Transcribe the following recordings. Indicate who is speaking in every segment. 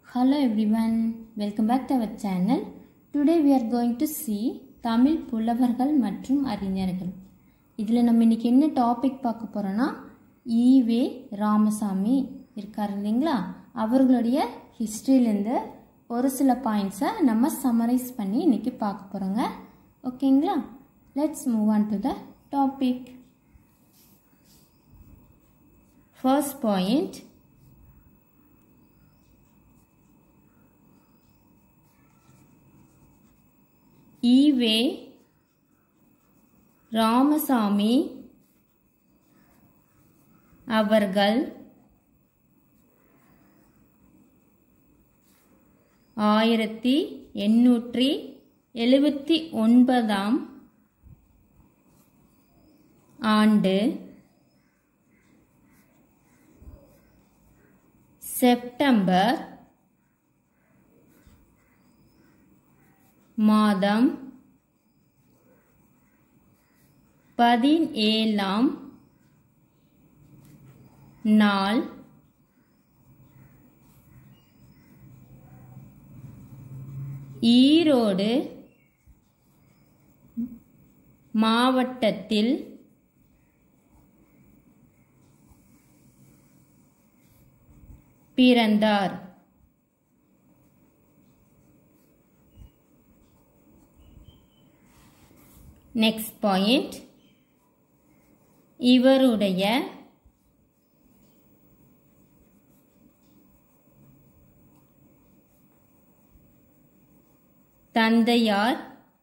Speaker 1: Hello everyone, welcome back to our channel. Today we are going to see Tamil புலவர்கள் மற்றும் அறிஞர்கள் இதில் நம்ம இன்னைக்கு என்ன டாபிக் பார்க்க போகிறோன்னா ஈவே ராமசாமி இருக்கார் இல்லைங்களா அவர்களுடைய ஹிஸ்ட்ரியிலேருந்து ஒரு சில பாயிண்ட்ஸை நம்ம சம்மரைஸ் பண்ணி இன்னைக்கு பார்க்க போகிறோங்க ஓகேங்களா let's move on to the topic first point E V Ramasamy அவர்கள் ஆயிரத்தி எண்ணூற்றி எழுபத்தி ஒன்பதாம் ஆண்டு செப்டம்பர் மாதம் பதினேழாம் நாள் ஈரோடு மாவட்டத்தில் பிறந்தார் நெக்ஸ்ட் பாயிண்ட் இவருடைய தந்தையார்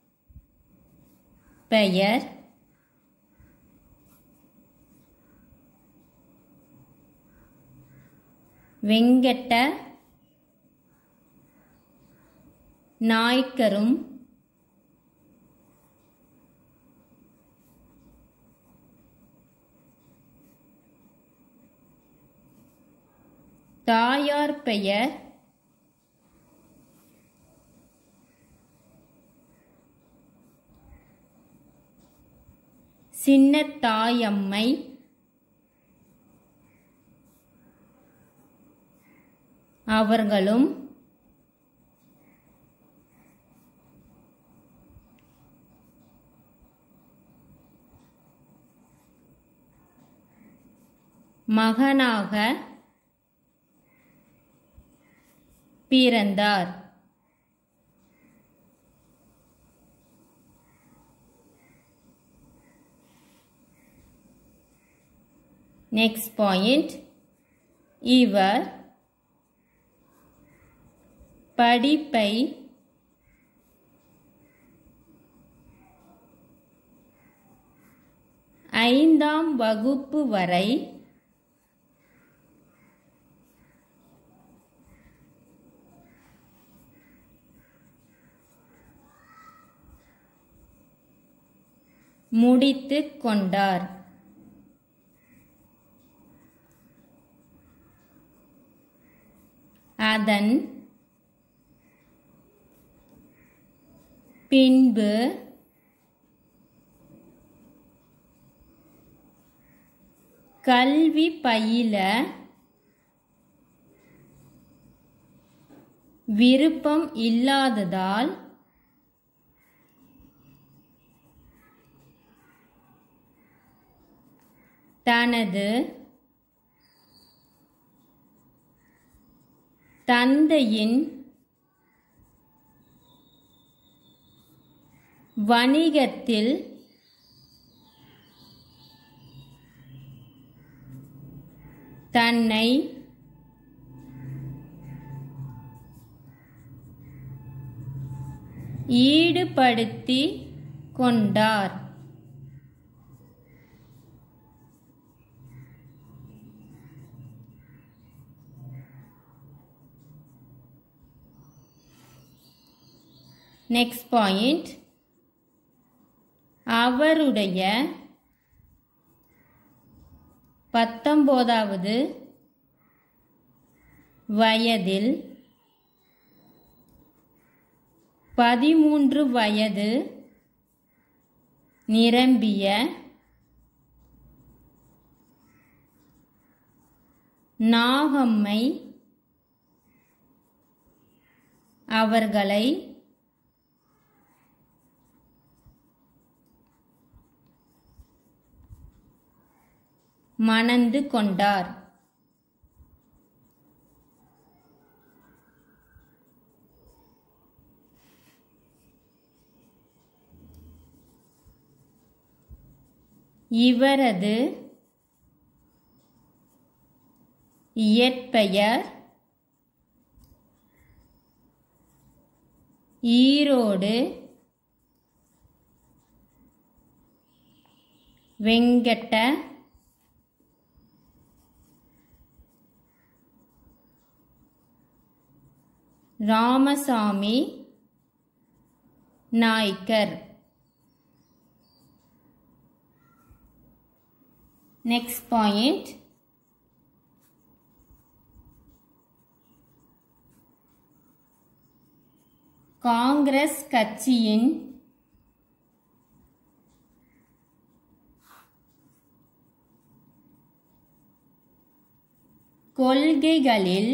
Speaker 1: பெயர் வெங்கட்ட நாய்க்கரும் தாயார் பெயர் சின்னத்தாயம்மை அவர்களும் மகனாக பிறந்தார் நெக்ஸ்ட் பாயிண்ட் இவர் படிப்பை ஐந்தாம் வகுப்பு வரை முடித்து கொண்டார் அதன் பின்பு கல்வி பயில விருப்பம் இல்லாததால் தனது தந்தையின் வணிகத்தில் தன்னை ஈடுபடுத்தி கொண்டார் நெக்ஸ்ட் பாயிண்ட் அவருடைய பத்தொம்போதாவது வயதில் பதிமூன்று வயது நிரம்பிய நாகம்மை அவர்களை மணந்து கொண்டார் இவரது இயற்பெயர் Erode Venkata Ramasamy Naicker next point Congress கட்சியின் கொள்கைகளில்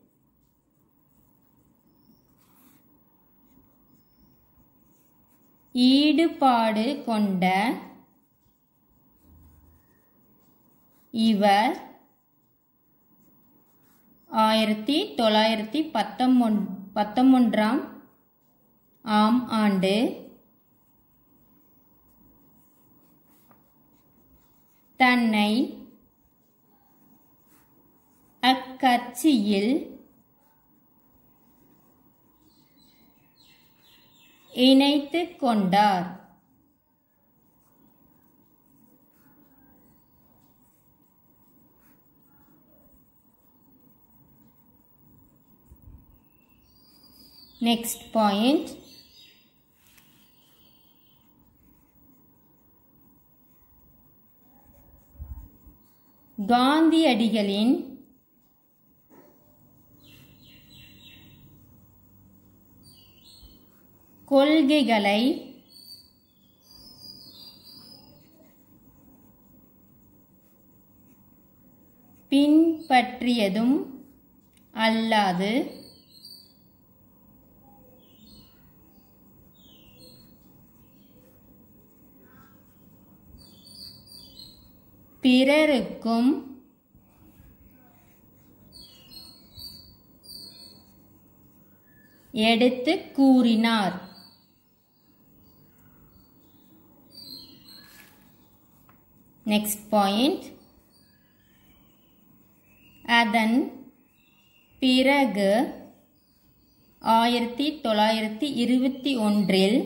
Speaker 1: ஈடுபாடு கொண்ட இவர் ஆயிரத்தி தொள்ளாயிரத்தி பத்தொன் பத்தொன்றாம் ஆம் ஆண்டு தன்னை அக்கட்சியில் இணைத்து கொண்டார் நெக்ஸ்ட் பாயிண்ட் காந்தியடிகளின் கொள்கைகளை பின்பற்றியதும் அல்லாது பிறருக்கும் எடுத்து கூறினார் நெக்ஸ்ட் பாயிண்ட் அதன் பிறகு ஆயிரத்தி தொள்ளாயிரத்தி இருபத்தி ஒன்றில்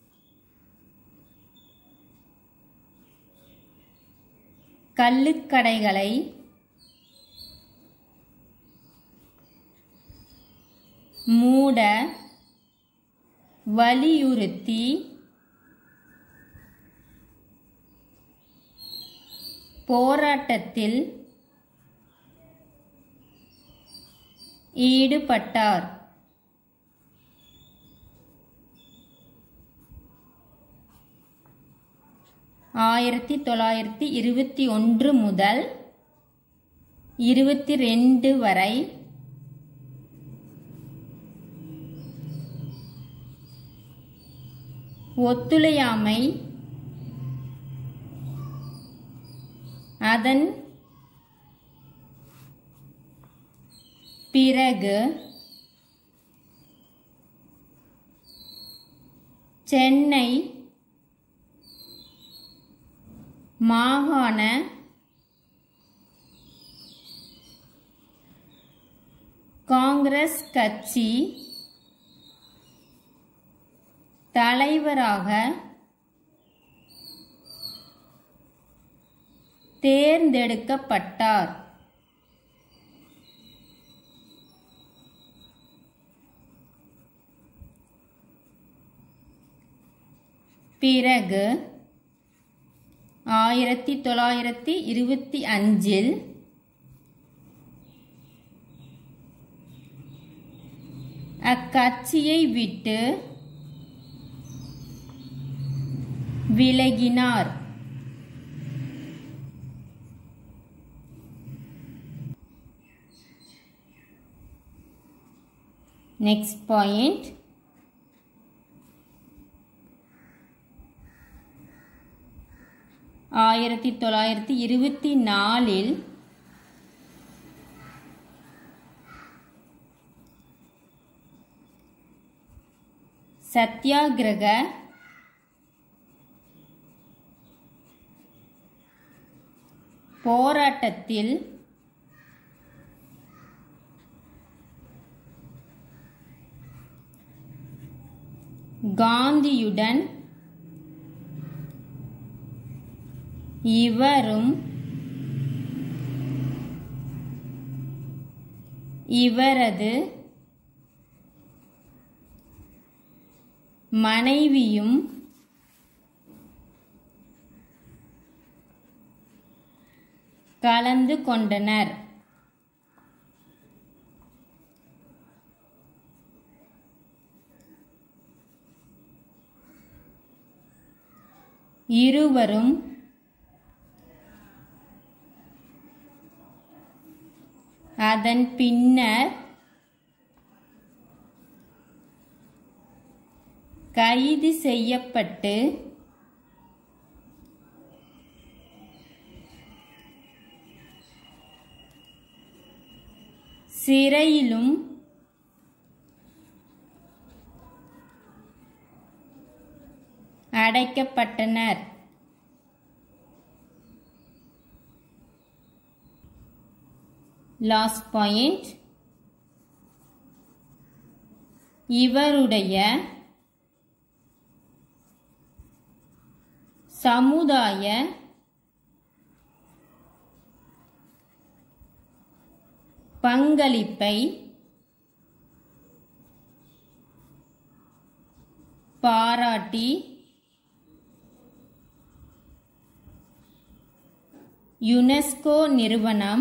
Speaker 1: கள்ளுக்கடைகளை மூட வலியுறுத்தி போராட்டத்தில் ஈடுபட்டார் ஆயிரத்தி தொள்ளாயிரத்தி இருபத்தி ஒன்று முதல் இருபத்தி ரெண்டு வரை ஒத்துழையாமை அதன் பிறகு சென்னை மாகாண காங்கிரஸ் கட்சி தலைவராக தேர்ந்தெடுக்கப்பட்டார் பிறகு ஆயிரத்தி தொள்ளாயிரத்தி இருபத்தி அஞ்சில் அக்கட்சியை விட்டு விலகினார் நெக்ஸ்ட் பாயிண்ட் ஆயிரத்தி தொள்ளாயிரத்தி இருபத்தி நாலில் சத்தியாகிரக போராட்டத்தில் காந்தியுடன் இவரும் இவரது மனைவியும் கலந்து கொண்டனர் இருவரும் அதன் பின்னர் கைது செய்யப்பட்டு சிறையிலும் அடைக்கப்பட்டனர் லாஸ்ட் பாயிண்ட் இவருடைய சமுதாய பங்களிப்பை பாராட்டி யுனெஸ்கோ நிறுவனம்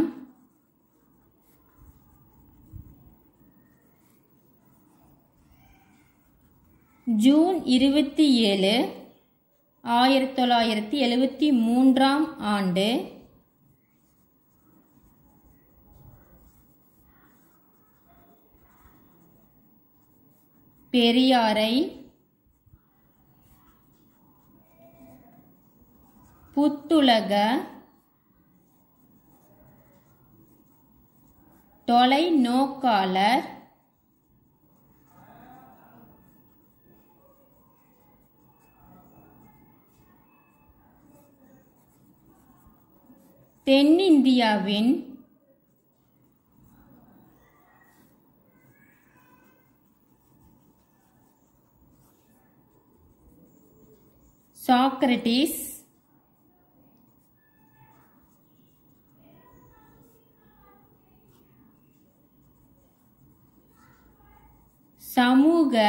Speaker 1: ஜூன் இருபத்தி ஏழு ஆயிரத்தி தொள்ளாயிரத்தி எழுபத்தி மூன்றாம் ஆண்டு பெரியாரை புத்துலக தொலைநோக்காளர் தென்னிந்தியாவின் சாக்ரட்டிஸ் சமூக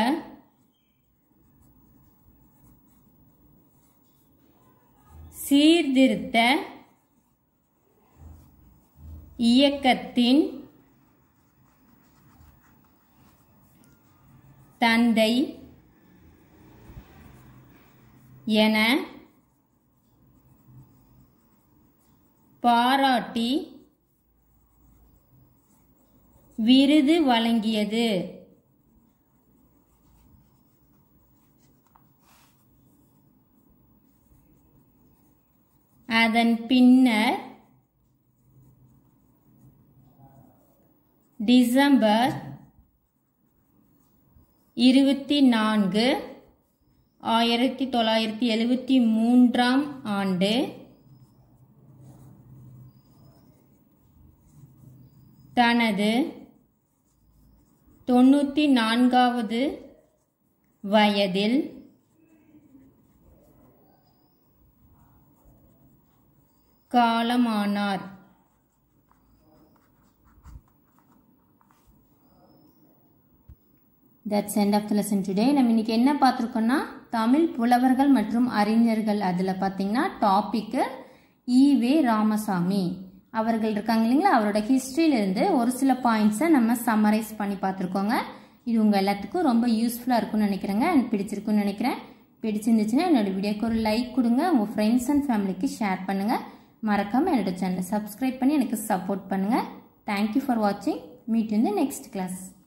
Speaker 1: சீர்திருத்த இயக்கத்தின் தந்தை என பாராட்டி விருது வழங்கியது அதன் பின்னர் டிசம்பர் இருபத்தி நான்கு ஆயிரத்தி தொள்ளாயிரத்தி எழுபத்தி மூன்றாம் ஆண்டு தனது தொண்ணூற்றி நான்காவது வயதில் காலமானார் that's end of the lesson today நம்ம இன்னைக்கு என்ன பார்த்துருக்கோம்னா தமிழ் புலவர்கள் மற்றும் அறிஞர்கள் அதில் பார்த்தீங்கன்னா டாப்பிக்கு ஈவே ராமசாமி அவர்கள் இருக்காங்க இல்லைங்களா அவரோட ஹிஸ்ட்ரியிலேருந்து ஒரு சில பாயிண்ட்ஸை நம்ம சம்மரைஸ் பண்ணி பார்த்துருக்கோங்க இது உங்கள் எல்லாத்துக்கும் ரொம்ப யூஸ்ஃபுல்லாக இருக்கும்னு நினைக்கிறேங்க அண்ட் பிடிச்சிருக்குன்னு நினைக்கிறேன் பிடிச்சிருந்துச்சுன்னா என்னோட வீடியோக்கு ஒரு லைக் கொடுங்க உங்கள் ஃப்ரெண்ட்ஸ் அண்ட் ஃபேமிலிக்கு ஷேர் பண்ணுங்கள் மறக்காமல் என்னோட சேனலை சப்ஸ்கிரைப் பண்ணி எனக்கு சப்போர்ட் பண்ணுங்கள் தேங்க்யூ ஃபார் வாட்சிங் meet in the next class